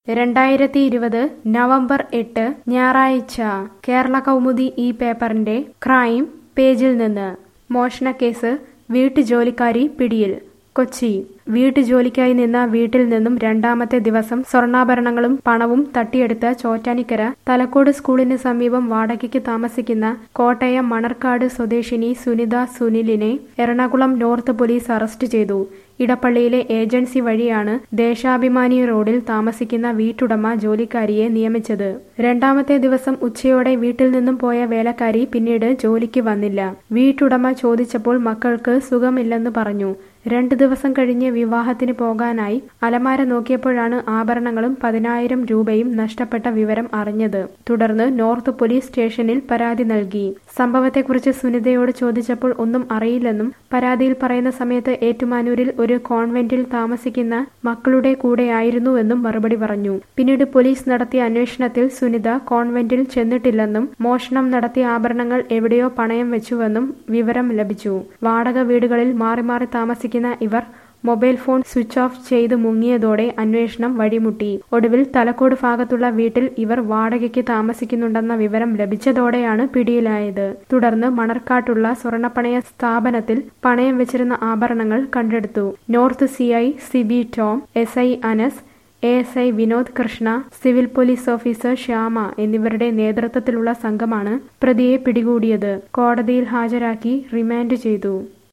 രണ്ടായിരത്തി ഇരുപത് നവംബർ എട്ട് ഞായറാഴ്ച കേരള കൗമുദി ഈ പേപ്പറിന്റെ ക്രൈം പേജിൽ നിന്ന് മോഷണക്കേസ് വീട്ടുജോലിക്കാരി പിടിയിൽ കൊച്ചി വീട്ടുജോലിക്കായി നിന്ന വീട്ടിൽ നിന്നും രണ്ടാമത്തെ ദിവസം സ്വർണ്ണാഭരണങ്ങളും പണവും തട്ടിയെടുത്ത ചോറ്റാനിക്കര തലക്കോട് സ്കൂളിന് സമീപം വാടകയ്ക്ക് താമസിക്കുന്ന കോട്ടയം മണർക്കാട് സ്വദേശിനി സുനിത സുനിലിനെ എറണാകുളം നോർത്ത് പോലീസ് അറസ്റ്റ് ചെയ്തു ഇടപ്പള്ളിയിലെ ഏജൻസി വഴിയാണ് ദേശാഭിമാനി റോഡിൽ താമസിക്കുന്ന വീട്ടുടമ ജോലിക്കാരിയെ നിയമിച്ചത് രണ്ടാമത്തെ ദിവസം ഉച്ചയോടെ വീട്ടിൽ നിന്നും പോയ വേലക്കാരി പിന്നീട് ജോലിക്ക് വന്നില്ല വീട്ടുടമ ചോദിച്ചപ്പോൾ മക്കൾക്ക് സുഖമില്ലെന്ന് പറഞ്ഞു രണ്ടു ദിവസം കഴിഞ്ഞ് വിവാഹത്തിന് പോകാനായി അലമാര നോക്കിയപ്പോഴാണ് ആഭരണങ്ങളും പതിനായിരം രൂപയും നഷ്ടപ്പെട്ട വിവരം അറിഞ്ഞത് തുടർന്ന് നോർത്ത് പോലീസ് സ്റ്റേഷനിൽ പരാതി നൽകി സംഭവത്തെക്കുറിച്ച് സുനിതയോട് ചോദിച്ചപ്പോൾ ഒന്നും അറിയില്ലെന്നും പരാതിയിൽ പറയുന്ന സമയത്ത് ഏറ്റുമാനൂരിൽ ഒരു കോൺവെന്റിൽ താമസിക്കുന്ന മക്കളുടെ കൂടെയായിരുന്നുവെന്നും മറുപടി പറഞ്ഞു പിന്നീട് പോലീസ് നടത്തിയ അന്വേഷണത്തിൽ സുനിത കോൺവെന്റിൽ ചെന്നിട്ടില്ലെന്നും മോഷണം നടത്തിയ ആഭരണങ്ങൾ എവിടെയോ പണയം വെച്ചുവെന്നും വിവരം ലഭിച്ചു വാടക വീടുകളിൽ മാറി മാറി താമസിക്കുന്ന ഇവർ മൊബൈൽ ഫോൺ സ്വിച്ച് ഓഫ് ചെയ്ത് മുങ്ങിയതോടെ അന്വേഷണം വഴിമുട്ടി ഒടുവിൽ തലക്കോട് ഭാഗത്തുള്ള വീട്ടിൽ ഇവർ വാടകയ്ക്ക് താമസിക്കുന്നുണ്ടെന്ന വിവരം ലഭിച്ചതോടെയാണ് പിടിയിലായത് തുടർന്ന് മണർക്കാട്ടുള്ള സ്വർണ്ണപ്പണയ സ്ഥാപനത്തിൽ പണയം വെച്ചിരുന്ന ആഭരണങ്ങൾ കണ്ടെടുത്തു north C I Siby Tom S I Anas A S I Vinod Krishna civil police officer Shyama എന്നിവരുടെ നേതൃത്വത്തിലുള്ള സംഘമാണ് പ്രതിയെ പിടികൂടിയത് കോടതിയിൽ ഹാജരാക്കി റിമാൻഡ് ചെയ്തു